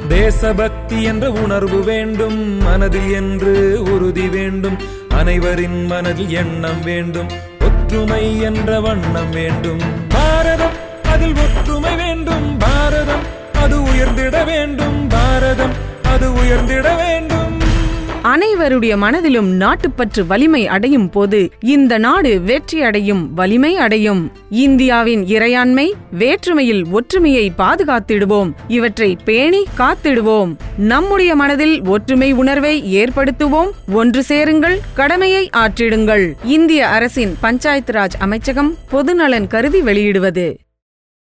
தேசபக்தி என்ற உணர்வு வேண்டும் மனதில் என்று உறுதி வேண்டும் அனைவரின் மனதில் எண்ணம் வேண்டும் ஒற்றுமை என்ற வண்ணம் வேண்டும் பாரதம் அதில் ஒற்றுமை வேண்டும் பாரதம் அது உயர்ந்திட வேண்டும் பாரதம் அது உயர்ந்திட வேண்டும் அனைவருடைய மனதிலும் நாட்டுப்பற்று வலிமை அடையும் போது இந்த நாடு வெற்றி அடையும் வலிமை அடையும் இந்தியாவின் இறையாண்மை வேற்றுமையில் ஒற்றுமையை பாதுகாத்திடுவோம் இவற்றை பேணி காத்திடுவோம் நம்முடைய மனதில் ஒற்றுமை உணர்வை ஏற்படுத்துவோம் ஒன்று சேருங்கள் கடமையை ஆற்றிடுங்கள் இந்திய அரசின் பஞ்சாயத்து ராஜ் அமைச்சகம் பொதுநலன் கருதி வெளியிடுவது